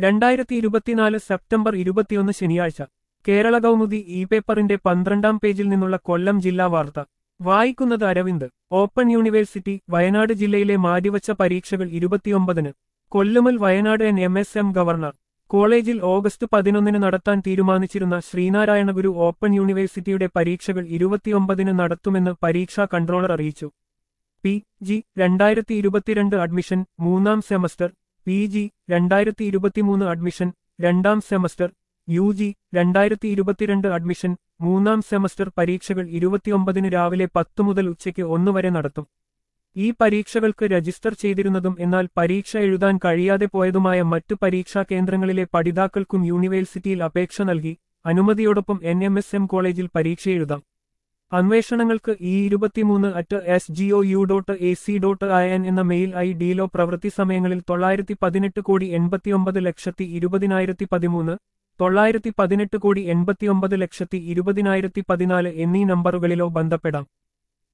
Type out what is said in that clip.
രണ്ടായിരത്തി ഇരുപത്തിനാല് സെപ്റ്റംബർ ഇരുപത്തിയൊന്ന് ശനിയാഴ്ച കേരള കൗമുദി ഇ പേപ്പറിന്റെ പന്ത്രണ്ടാം പേജിൽ നിന്നുള്ള കൊല്ലം ജില്ലാ വാർത്ത വായിക്കുന്നത് അരവിന്ദ് ഓപ്പൺ യൂണിവേഴ്സിറ്റി വയനാട് ജില്ലയിലെ മാറ്റിവച്ച പരീക്ഷകൾ ഇരുപത്തിയൊമ്പതിന് കൊല്ലുമൽ Wayanad N M S M governor കോളേജിൽ ഓഗസ്റ്റ് പതിനൊന്നിന് നടത്താൻ തീരുമാനിച്ചിരുന്ന ശ്രീനാരായണ ഗുരു ഓപ്പൺ യൂണിവേഴ്സിറ്റിയുടെ പരീക്ഷകൾ ഇരുപത്തിയൊമ്പതിന് നടത്തുമെന്ന് പരീക്ഷാ കൺട്രോളർ അറിയിച്ചു പി ജി രണ്ടായിരത്തി ഇരുപത്തിരണ്ട് അഡ്മിഷൻ മൂന്നാം സെമസ്റ്റർ പി ജി രണ്ടായിരത്തി ഇരുപത്തിമൂന്ന് അഡ്മിഷൻ രണ്ടാം സെമസ്റ്റർ യു ജി രണ്ടായിരത്തി ഇരുപത്തിരണ്ട് അഡ്മിഷൻ മൂന്നാം സെമസ്റ്റർ പരീക്ഷകൾ ഇരുപത്തിയൊമ്പതിന് രാവിലെ പത്തു മുതൽ ഉച്ചയ്ക്ക് ഒന്ന് വരെ നടത്തും ഈ പരീക്ഷകൾക്ക് രജിസ്റ്റർ ചെയ്തിരുന്നതും എന്നാൽ പരീക്ഷ എഴുതാൻ കഴിയാതെ പോയതുമായ മറ്റു പരീക്ഷാ കേന്ദ്രങ്ങളിലെ പഠിതാക്കൾക്കും യൂണിവേഴ്സിറ്റിയിൽ അപേക്ഷ നൽകി അനുമതിയോടൊപ്പം എൻ എം എസ് എം കോളേജിൽ പരീക്ഷ എഴുതാം അന്വേഷണങ്ങൾക്ക് ഈ ഇരുപത്തിമൂന്ന് at S G O U dot A C dot I N എന്ന മെയിൽ ഐ ഡിയിലോ പ്രവൃത്തി സമയങ്ങളിൽ തൊള്ളായിരത്തി പതിനെട്ട് കോടി എൺപത്തിയൊമ്പത് ലക്ഷത്തി ഇരുപതിനായിരത്തി പതിമൂന്ന് തൊള്ളായിരത്തി പതിനെട്ട് കോടി എൺപത്തിയൊമ്പത് ലക്ഷത്തി ഇരുപതിനായിരത്തി പതിനാല് എന്നീ നമ്പറുകളിലോ ബന്ധപ്പെടാം